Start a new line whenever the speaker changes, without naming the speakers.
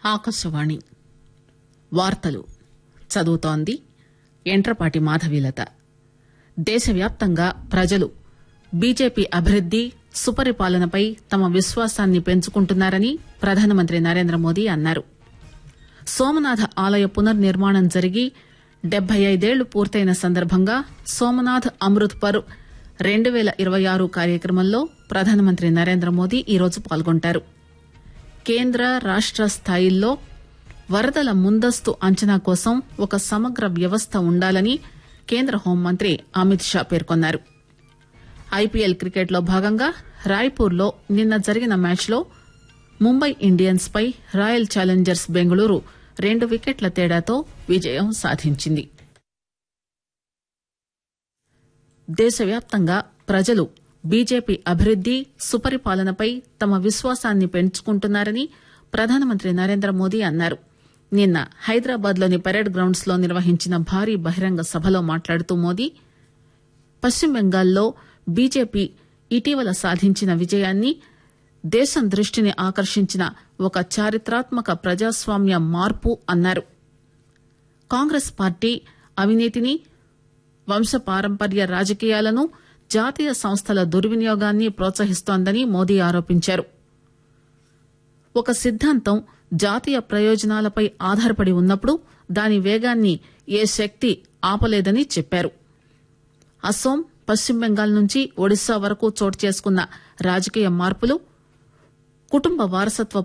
ఆకాశవాణి వార్తలు చదువుతోంది ఎంట్రపాటి మాధవీలత దేశవ్యాప్తంగా ప్రజలు బీజేపీ అభివృద్ది సుపరిపాలనపై తమ విశ్వాసాన్ని పెంచుకుంటున్నారని ప్రధానమంత్రి నరేంద్రమోదీ అన్నారు సోమనాథ ఆలయ పునర్నిర్మాణం జరిగి డెబ్బై ఐదేళ్లు పూర్తయిన సందర్భంగా సోమనాథ్ అమృత్ పర్వ్ రెండు పేల ఇరవై ఆరు కార్యక్రమంలో ప్రధానమంత్రి నరేంద్రమోదీ ఈరోజు పాల్గొంటారు కేంద్ర రాష్ట స్థాయిల్లో వరదల ముందస్తు అంచనా కోసం ఒక సమగ్ర వ్యవస్థ ఉండాలని కేంద్ర హోంమంత్రి అమిత్ షా పేర్కొన్నారు ఐపీఎల్ క్రికెట్లో భాగంగా రాయ్పూర్ లో నిన్న జరిగిన మ్యాచ్లో ముంబై ఇండియన్స్ పై రాయల్ ఛాలెంజర్స్ బెంగళూరు రెండు వికెట్ల తేడాతో విజయం సాధించింది దేశవ్యాప్తంగా ప్రజలు బీజేపీ అభివృద్ది సుపరిపాలనపై తమ విశ్వాసాన్ని పెంచుకుంటున్నారని ప్రధానమంత్రి నరేంద్ర మోదీ అన్నారు నిన్న హైదరాబాద్ లోని పరేడ్ గ్రౌండ్స్ లో నిర్వహించిన భారీ బహిరంగ సభలో మాట్లాడుతూ మోదీ పశ్చిమ బెంగాల్లో బీజేపీ ఇటీవల సాధించిన విజయాన్ని దేశం దృష్టిని ఆకర్షించిన ఒక చారిత్రాత్మక ప్రజాస్వామ్య మార్పు అన్నారు కాంగ్రెస్ పార్టీ అవినీతిని వంశపారంపర్య రాజకీయాలను జాతీయ సంస్థల దుర్వినియోగాన్ని ప్రోత్సహిస్తోందని మోదీ ఆరోపించారు ఒక సిద్దాంతం జాతీయ ప్రయోజనాలపై ఆధారపడి ఉన్నప్పుడు దాని వేగాన్ని ఏ శక్తి ఆపలేదని చెప్పారు అస్సోం పశ్చిమ బెంగాల్ నుంచి ఒడిశా వరకు చోటు చేసుకున్న రాజకీయ మార్పులు కుటుంబ వారసత్వ